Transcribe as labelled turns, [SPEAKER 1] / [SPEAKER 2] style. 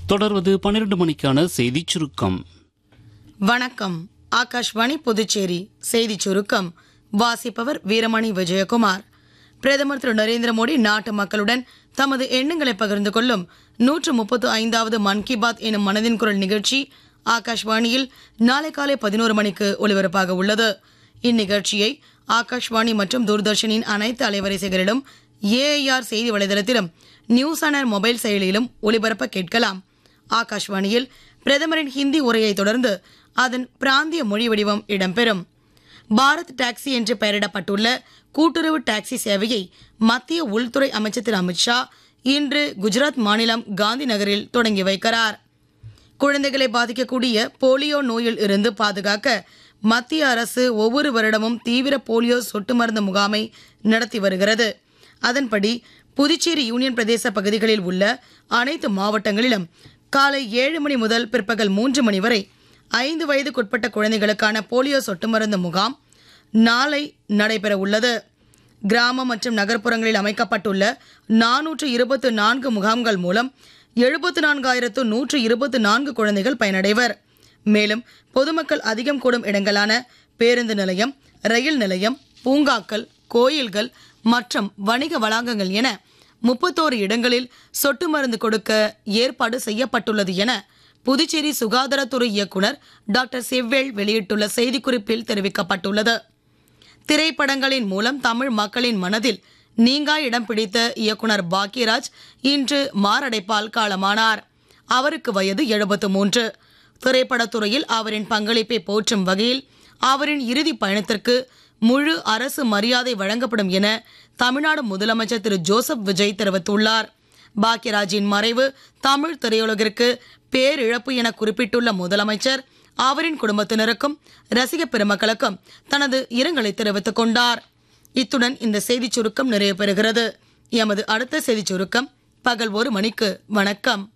[SPEAKER 1] தொடர்வது பன்னிரண்டு மணிக்கான செய்திச் சுருக்கம்
[SPEAKER 2] வணக்கம் ஆகாஷ்வாணி புதுச்சேரி செய்திச் சுருக்கம் வாசிப்பவர் வீரமணி விஜயகுமார் பிரதமர் திரு நரேந்திர மோடி நாட்டு மக்களுடன் தமது எண்ணங்களை பகிர்ந்து கொள்ளும் நூற்று முப்பத்து ஐந்தாவது மன் கி பாத் எனும் மனதின் குரல் நிகழ்ச்சி ஆகாஷ்வாணியில் நாளை காலை பதினோரு மணிக்கு ஒலிபரப்பாக உள்ளது இந்நிகழ்ச்சியை ஆகாஷ்வாணி மற்றும் தூர்தர்ஷனின் அனைத்து அலைவரிசைகளிலும் ஏஐஆர் செய்தி வலைதளத்திலும் நியூஸ் ஆனர் மொபைல் செயலியிலும் ஒலிபரப்ப கேட்கலாம் ஆகாஷ்வாணியில் பிரதமரின் ஹிந்தி உரையை தொடர்ந்து அதன் பிராந்திய மொழி வடிவம் இடம்பெறும் பாரத் டாக்ஸி என்று பெயரிடப்பட்டுள்ள கூட்டுறவு டாக்ஸி சேவையை மத்திய உள்துறை அமைச்சர் திரு அமித்ஷா இன்று குஜராத் மாநிலம் காந்தி நகரில் தொடங்கி வைக்கிறார் குழந்தைகளை பாதிக்கக்கூடிய போலியோ நோயில் இருந்து பாதுகாக்க மத்திய அரசு ஒவ்வொரு வருடமும் தீவிர போலியோ சொட்டு மருந்து முகாமை நடத்தி வருகிறது அதன்படி புதுச்சேரி யூனியன் பிரதேச பகுதிகளில் உள்ள அனைத்து மாவட்டங்களிலும் காலை ஏழு மணி முதல் பிற்பகல் மூன்று மணி வரை ஐந்து வயதுக்குட்பட்ட குழந்தைகளுக்கான போலியோ சொட்டு மருந்து முகாம் நாளை நடைபெற உள்ளது கிராம மற்றும் நகர்ப்புறங்களில் அமைக்கப்பட்டுள்ள நானூற்று இருபத்து நான்கு முகாம்கள் மூலம் எழுபத்து நான்காயிரத்து நூற்று இருபத்து நான்கு குழந்தைகள் பயனடைவர் மேலும் பொதுமக்கள் அதிகம் கூடும் இடங்களான பேருந்து நிலையம் ரயில் நிலையம் பூங்காக்கள் கோயில்கள் மற்றும் வணிக வளாகங்கள் என முப்பத்தோரு இடங்களில் சொட்டு மருந்து கொடுக்க ஏற்பாடு செய்யப்பட்டுள்ளது என புதுச்சேரி சுகாதாரத்துறை இயக்குனர் டாக்டர் செவ்வேள் வெளியிட்டுள்ள செய்திக்குறிப்பில் தெரிவிக்கப்பட்டுள்ளது திரைப்படங்களின் மூலம் தமிழ் மக்களின் மனதில் நீங்கா இடம் பிடித்த இயக்குனர் பாக்யராஜ் இன்று மாரடைப்பால் காலமானார் அவருக்கு வயது எழுபத்து மூன்று திரைப்படத்துறையில் அவரின் பங்களிப்பை போற்றும் வகையில் அவரின் இறுதி பயணத்திற்கு முழு அரசு மரியாதை வழங்கப்படும் என தமிழ்நாடு முதலமைச்சர் திரு ஜோசப் விஜய் தெரிவித்துள்ளார் பாக்யராஜின் மறைவு தமிழ் திரையுலகிற்கு பேரிழப்பு என குறிப்பிட்டுள்ள முதலமைச்சர் அவரின் குடும்பத்தினருக்கும் ரசிக பெருமக்களுக்கும் தனது இரங்கலை தெரிவித்துக் கொண்டார் இத்துடன் இந்த செய்திச் சுருக்கம் நிறைவு பெறுகிறது எமது அடுத்த செய்திச் சுருக்கம் பகல் ஒரு மணிக்கு வணக்கம்